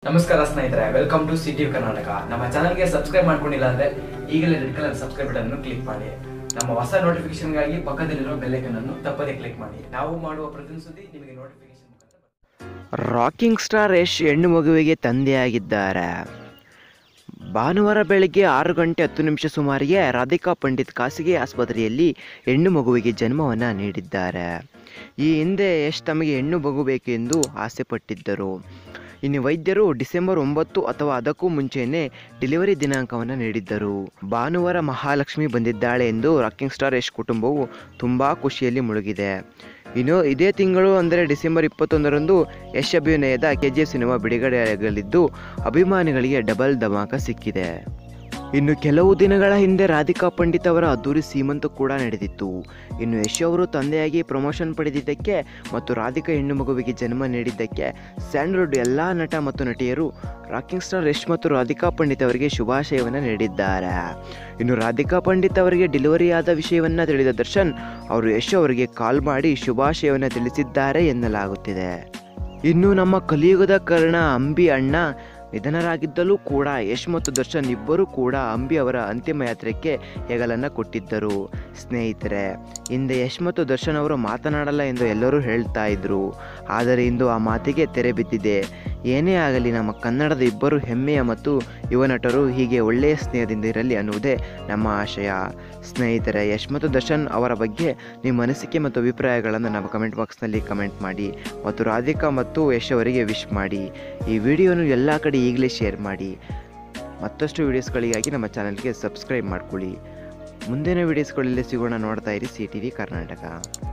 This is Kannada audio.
ನಮಸ್ಕಾರ ಸ್ನೇಹಿತರೆ ವೆಲ್ಕಮ್ ಟು ಸಿಟಿ ಕರ್ನಾಟಕ ನಮ್ಮ ಚಾನಲ್ಗೆ ಸಬ್ಸ್ಕ್ರೈಬ್ ಮಾಡ್ಕೊಂಡಿಲ್ಲ ಅಂದ್ರೆ ಈಗಲೇ ರೆಡ್ ಕಲರ್ ಸಬ್ಸ್ಕ್ರೈಬ್ ಬಟನ್ ಅನ್ನು ಕ್ಲಿಕ್ ಮಾಡಿ ನಮ್ಮ ಹೊಸ ನೋಟಿಫಿಕೇಶನ್ಗಾಗಿ ಪಕ್ಕದಲ್ಲಿರೋ ಬೆಲ್ಲೈಕನ್ ಅನ್ನು ತಪ್ಪದೇ ಕ್ಲಿಕ್ ಮಾಡಿ ನಾವು ಮಾಡುವ ಪ್ರತಿಯೊಂದು ಸುದ್ದಿ ನಿಮಗೆ ನೋಟಿಫಿಕೇಶನ್ ಮುಖಾಂತರ ಬರುತ್ತೆ. ರಾಕಿಂಗ್ ಸ್ಟಾರ್ ಯಶ್ ಹೆಣ್ಣು ಮಗುವಿಗೆ ತಂದೆಯಾಗಿದ್ದಾರೆ ಭಾನುವಾರ ಬೆಳಗ್ಗೆ ಆರು ಗಂಟೆ ಹತ್ತು ನಿಮಿಷ ಸುಮಾರಿಗೆ ರಾಧಿಕಾ ಪಂಡಿತ್ ಖಾಸಗಿ ಆಸ್ಪತ್ರೆಯಲ್ಲಿ ಹೆಣ್ಣು ಮಗುವಿಗೆ ಜನ್ಮವನ್ನು ನೀಡಿದ್ದಾರೆ ಈ ಹಿಂದೆ ಯಶ್ ತಮಗೆ ಹೆಣ್ಣು ಮಗು ಬೇಕು ಎಂದು ಆಸೆ ಪಟ್ಟಿದ್ದರು ಇನ್ನು ವೈದ್ಯರು ಡಿಸೆಂಬರ್ ಒಂಬತ್ತು ಅಥವಾ ಅದಕ್ಕೂ ಮುಂಚೆನೇ ಡೆಲಿವರಿ ದಿನಾಂಕವನ್ನು ನೀಡಿದ್ದರು ಭಾನುವಾರ ಮಹಾಲಕ್ಷ್ಮಿ ಬಂದಿದ್ದಾಳೆ ಎಂದು ರಾಕಿಂಗ್ ಸ್ಟಾರ್ ಯಶ್ ಕುಟುಂಬವು ತುಂಬ ಖುಷಿಯಲ್ಲಿ ಮುಳುಗಿದೆ ಇನ್ನು ಇದೇ ತಿಂಗಳು ಅಂದರೆ ಡಿಸೆಂಬರ್ ಇಪ್ಪತ್ತೊಂದರಂದು ಯಶ್ ಅಭಿನಯದ ಕೆ ಜಿ ಎಫ್ ಸಿನಿಮಾ ಬಿಡುಗಡೆಯಾಗಲಿದ್ದು ಅಭಿಮಾನಿಗಳಿಗೆ ಡಬಲ್ ಧಮಾಕ ಸಿಕ್ಕಿದೆ ಇನ್ನು ಕೆಲವು ದಿನಗಳ ಹಿಂದೆ ರಾಧಿಕಾ ಪಂಡಿತ್ ಅವರ ಅದ್ದೂರಿ ಸೀಮಂತ ಕೂಡ ನಡೆದಿತ್ತು ಇನ್ನು ಯಶ್ ಅವರು ತಂದೆಯಾಗಿ ಪ್ರಮೋಷನ್ ಪಡೆದಿದ್ದಕ್ಕೆ ಮತ್ತು ರಾಧಿಕಾ ಹೆಣ್ಣು ಮಗುವಿಗೆ ಜನ್ಮ ನೀಡಿದ್ದಕ್ಕೆ ಸ್ಯಾಂಡಲ್ವುಡ್ ಎಲ್ಲ ನಟ ಮತ್ತು ನಟಿಯರು ರಾಕಿಂಗ್ ಸ್ಟಾರ್ ಯಶ್ ಮತ್ತು ರಾಧಿಕಾ ಪಂಡಿತ್ ಅವರಿಗೆ ಶುಭಾಶಯವನ್ನು ನೀಡಿದ್ದಾರೆ ಇನ್ನು ರಾಧಿಕಾ ಪಂಡಿತ್ ಅವರಿಗೆ ಡೆಲಿವರಿ ಆದ ವಿಷಯವನ್ನು ತಿಳಿದ ದರ್ಶನ್ ಅವರು ಯಶ್ ಅವರಿಗೆ ಕಾಲ್ ಮಾಡಿ ಶುಭಾಶಯವನ್ನು ತಿಳಿಸಿದ್ದಾರೆ ಎನ್ನಲಾಗುತ್ತಿದೆ ಇನ್ನು ನಮ್ಮ ಕಲಿಯುಗದ ಕರ್ಣ ಅಂಬಿ ಅಣ್ಣ ನಿಧನರಾಗಿದ್ದಲೂ ಕೂಡ ಯಶ್ ಮತ್ತು ದರ್ಶನ್ ಇಬ್ಬರೂ ಕೂಡ ಅಂಬಿ ಅವರ ಅಂತಿಮ ಯಾತ್ರೆಗೆ ಹೆಗಲನ್ನು ಕೊಟ್ಟಿದ್ದರು ಸ್ನೇಹಿತರೆ ಹಿಂದೆ ಯಶ್ ಮತ್ತು ದರ್ಶನ್ ಅವರು ಮಾತನಾಡಲ್ಲ ಎಂದು ಎಲ್ಲರೂ ಹೇಳ್ತಾ ಇದ್ರು ಆದರೆ ಇಂದು ಆ ಮಾತಿಗೆ ತೆರೆ ಬಿದ್ದಿದೆ ಏನೇ ಆಗಲಿ ನಮ್ಮ ಕನ್ನಡದ ಇಬ್ಬರು ಹೆಮ್ಮೆಯ ಮತ್ತು ಯುವ ನಟರು ಹೀಗೆ ಒಳ್ಳೆಯ ಸ್ನೇಹದಿಂದ ಇರಲಿ ಅನ್ನುವುದೇ ನಮ್ಮ ಆಶಯ ಸ್ನೇಹಿತರೆ ಯಶ್ ಮತ್ತು ದರ್ಶನ್ ಅವರ ಬಗ್ಗೆ ನಿಮ್ಮ ಅನಿಸಿಕೆ ಮತ್ತು ಅಭಿಪ್ರಾಯಗಳನ್ನು ನಮ್ಮ ಕಮೆಂಟ್ ಬಾಕ್ಸ್ನಲ್ಲಿ ಕಮೆಂಟ್ ಮಾಡಿ ಮತ್ತು ರಾಧಿಕಾ ಮತ್ತು ಯಶ್ ಅವರಿಗೆ ವಿಶ್ ಮಾಡಿ ಈ ವಿಡಿಯೋನು ಎಲ್ಲ ಕಡೆ ಈಗಲೇ ಶೇರ್ ಮಾಡಿ ಮತ್ತಷ್ಟು ವೀಡಿಯೋಸ್ಗಳಿಗಾಗಿ ನಮ್ಮ ಚಾನಲ್ಗೆ ಸಬ್ಸ್ಕ್ರೈಬ್ ಮಾಡ್ಕೊಳ್ಳಿ ಮುಂದಿನ ವೀಡಿಯೋಸ್ಗಳಲ್ಲಿ ಸಿಗೋಣ ನೋಡ್ತಾ ಇರಿ ಸಿ ಟಿ ವಿ ಕರ್ನಾಟಕ